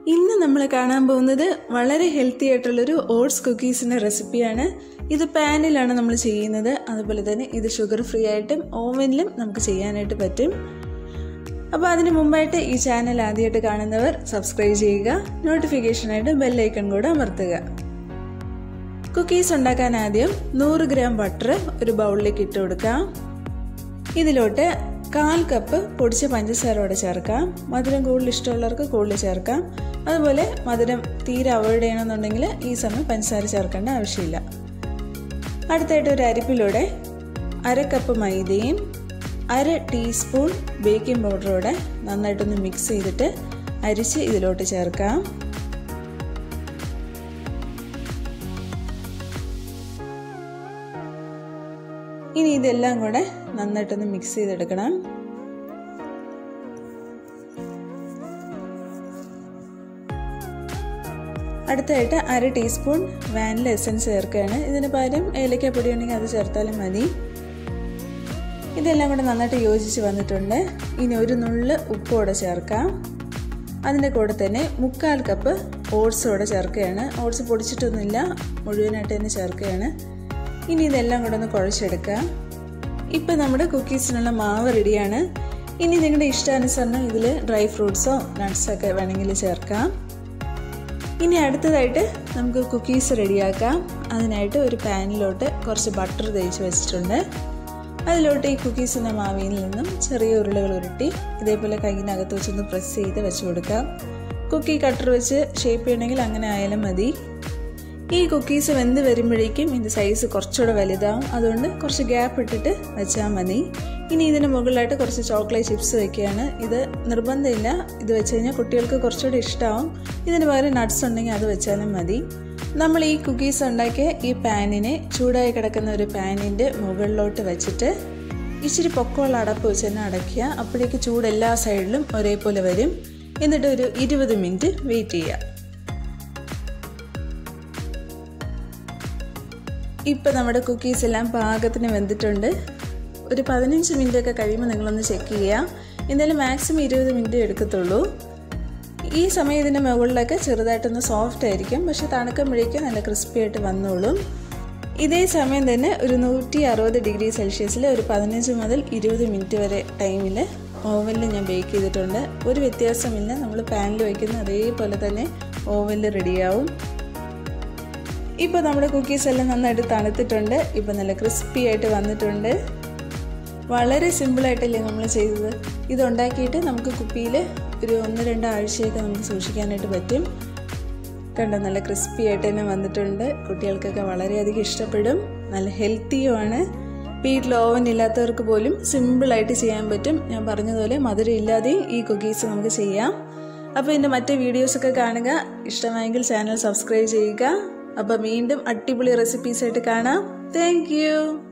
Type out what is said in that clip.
ഇന്ന് നമ്മൾ കാണാൻ പോകുന്നത് വളരെ ഹെൽത്തി ആയിട്ടുള്ളൊരു ഓട്സ് കുക്കീസിൻ്റെ റെസിപ്പിയാണ് ഇത് പാനിലാണ് നമ്മൾ ചെയ്യുന്നത് അതുപോലെ തന്നെ ഇത് ഷുഗർ ഫ്രീ ആയിട്ടും ഓവനിലും നമുക്ക് ചെയ്യാനായിട്ട് പറ്റും അപ്പോൾ അതിന് മുമ്പായിട്ട് ഈ ചാനൽ ആദ്യമായിട്ട് കാണുന്നവർ സബ്സ്ക്രൈബ് ചെയ്യുക നോട്ടിഫിക്കേഷനായിട്ട് ബെല്ലൈക്കൺ കൂടെ അമർത്തുക കുക്കീസ് ഉണ്ടാക്കാൻ ആദ്യം നൂറ് ഗ്രാം ബട്ടർ ഒരു ബൗളിലേക്ക് ഇട്ട് കൊടുക്കാം ഇതിലോട്ട് കാൽ കപ്പ് പൊടിച്ച പഞ്ചസാരയോടെ ചേർക്കാം മധുരം കൂടുതൽ ഇഷ്ടമുള്ളവർക്ക് കൂടുതൽ ചേർക്കാം അതുപോലെ മധുരം തീരെ അവോയ്ഡ് ചെയ്യണമെന്നുണ്ടെങ്കിൽ ഈ സമയം പഞ്ചസാര ചേർക്കേണ്ട ആവശ്യമില്ല അടുത്തായിട്ട് ഒരു അരിപ്പിലൂടെ അര കപ്പ് മൈദയും അര ടീസ്പൂൺ ബേക്കിംഗ് പൗഡറോടെ നന്നായിട്ടൊന്ന് മിക്സ് ചെയ്തിട്ട് അരിച്ച് ഇതിലോട്ട് ചേർക്കാം ഇനി ഇതെല്ലാം കൂടെ നന്നായിട്ടൊന്ന് മിക്സ് ചെയ്തെടുക്കണം അടുത്തായിട്ട് അര ടീസ്പൂൺ വാനില എസൻസ് ചേർക്കുകയാണ് ഇതിന് പകരം ഏലക്കാപ്പൊടി ഉണ്ടെങ്കിൽ അത് ചേർത്താലും മതി ഇതെല്ലാം കൂടെ നന്നായിട്ട് യോജിച്ച് വന്നിട്ടുണ്ട് ഇനി ഒരു നുള്ള് ഉപ്പോടെ ചേർക്കാം അതിൻ്റെ കൂടെ തന്നെ മുക്കാൽ കപ്പ് ഓട്സോടെ ചേർക്കുകയാണ് ഓട്സ് പൊടിച്ചിട്ടൊന്നുമില്ല മുഴുവനായിട്ട് തന്നെ ചേർക്കുകയാണ് ഇനി ഇതെല്ലാം കൂടെ ഒന്ന് കുഴച്ചെടുക്കാം ഇപ്പം നമ്മുടെ കുക്കീസിനുള്ള മാവ് റെഡിയാണ് ഇനി നിങ്ങളുടെ ഇഷ്ടാനുസരണം ഇതിൽ ഡ്രൈ ഫ്രൂട്ട്സോ നട്ട്സൊക്കെ വേണമെങ്കിൽ ചേർക്കാം ഇനി അടുത്തതായിട്ട് നമുക്ക് കുക്കീസ് റെഡിയാക്കാം അതിനായിട്ട് ഒരു പാനിലോട്ട് കുറച്ച് ബട്ടർ തേച്ച് വെച്ചിട്ടുണ്ട് അതിലോട്ട് ഈ കുക്കീസിൻ്റെ മാവിയിൽ നിന്നും ചെറിയ ഉരുളകൾ ഉരുട്ടി ഇതേപോലെ കയ്യിനകത്ത് വെച്ചൊന്ന് പ്രസ് ചെയ്ത് വെച്ച് കൊടുക്കാം കുക്കി കട്ടർ വെച്ച് ഷേപ്പ് ചെയ്യണമെങ്കിൽ അങ്ങനെ ആയാലും മതി ഈ കുക്കീസ് വെന്ത് വരുമ്പോഴേക്കും ഇതിൻ്റെ സൈസ് കുറച്ചുകൂടെ വലുതാവും അതുകൊണ്ട് കുറച്ച് ഗ്യാപ്പ് ഇട്ടിട്ട് വെച്ചാൽ മതി ഇനി ഇതിന് മുകളിലായിട്ട് കുറച്ച് ചോക്ലേറ്റ് ചിപ്സ് വെക്കുകയാണ് ഇത് നിർബന്ധമില്ല ഇത് വെച്ച് കഴിഞ്ഞാൽ കുട്ടികൾക്ക് കുറച്ചുകൂടെ ഇഷ്ടമാവും ഇതിന് പകരം നട്ട്സ് ഉണ്ടെങ്കിൽ അത് വെച്ചാലും മതി നമ്മൾ ഈ കുക്കീസ് ഉണ്ടാക്കിയ ഈ പാനിനെ ചൂടായി കിടക്കുന്ന ഒരു പാനിൻ്റെ മുകളിലോട്ട് വെച്ചിട്ട് ഇച്ചിരി പൊക്കമുള്ള അടപ്പ് വെച്ച് തന്നെ അടയ്ക്കുക അപ്പോഴേക്ക് ചൂട് എല്ലാ സൈഡിലും ഒരേപോലെ വരും എന്നിട്ട് ഒരു ഇരുപത് മിനിറ്റ് വെയിറ്റ് ചെയ്യുക ഇപ്പം നമ്മുടെ കുക്കീസ് എല്ലാം പാകത്തിന് വെന്തിട്ടുണ്ട് ഒരു പതിനഞ്ച് മിനിറ്റ് ഒക്കെ കഴിയുമ്പോൾ നിങ്ങളൊന്ന് ചെക്ക് ചെയ്യുക എന്തായാലും മാക്സിമം ഇരുപത് മിനിറ്റ് എടുക്കത്തുള്ളൂ ഈ സമയം ഇതിൻ്റെ മുകളിലൊക്കെ ചെറുതായിട്ടൊന്ന് സോഫ്റ്റ് ആയിരിക്കും പക്ഷെ തണുക്കുമ്പോഴേക്കും നല്ല ക്രിസ്പി ആയിട്ട് വന്നോളും ഇതേ സമയം തന്നെ ഒരു നൂറ്റി അറുപത് ഡിഗ്രി സെൽഷ്യസിൽ ഒരു പതിനഞ്ച് മുതൽ ഇരുപത് മിനിറ്റ് വരെ ടൈമിൽ ഓവനിൽ ഞാൻ ബേക്ക് ചെയ്തിട്ടുണ്ട് ഒരു വ്യത്യാസമില്ല നമ്മൾ പാനിൽ വയ്ക്കുന്ന അതേപോലെ തന്നെ ഓവനിൽ റെഡിയാവും ഇപ്പോൾ നമ്മുടെ കുക്കീസ് എല്ലാം നന്നായിട്ട് തണുത്തിട്ടുണ്ട് ഇപ്പോൾ നല്ല ക്രിസ്പി ആയിട്ട് വന്നിട്ടുണ്ട് വളരെ സിമ്പിളായിട്ടല്ലേ നമ്മൾ ചെയ്തത് ഇതുണ്ടാക്കിയിട്ട് നമുക്ക് കുപ്പിയിൽ ഒരു ഒന്ന് രണ്ട് ആഴ്ചയൊക്കെ നമുക്ക് സൂക്ഷിക്കാനായിട്ട് പറ്റും കണ്ടോ നല്ല ക്രിസ്പി ആയിട്ട് തന്നെ വന്നിട്ടുണ്ട് കുട്ടികൾക്കൊക്കെ വളരെയധികം ഇഷ്ടപ്പെടും നല്ല ഹെൽത്തിയുമാണ് വീട്ടിൽ ഓവൻ ഇല്ലാത്തവർക്ക് പോലും സിമ്പിളായിട്ട് ചെയ്യാൻ പറ്റും ഞാൻ പറഞ്ഞതുപോലെ മധുരം ഇല്ലാതെ ഈ കുക്കീസ് നമുക്ക് ചെയ്യാം അപ്പോൾ ഇതിൻ്റെ മറ്റ് വീഡിയോസൊക്കെ കാണുക ഇഷ്ടമായെങ്കിൽ ചാനൽ സബ്സ്ക്രൈബ് ചെയ്യുക അപ്പോൾ വീണ്ടും അടിപൊളി റെസിപ്പീസായിട്ട് കാണാം താങ്ക്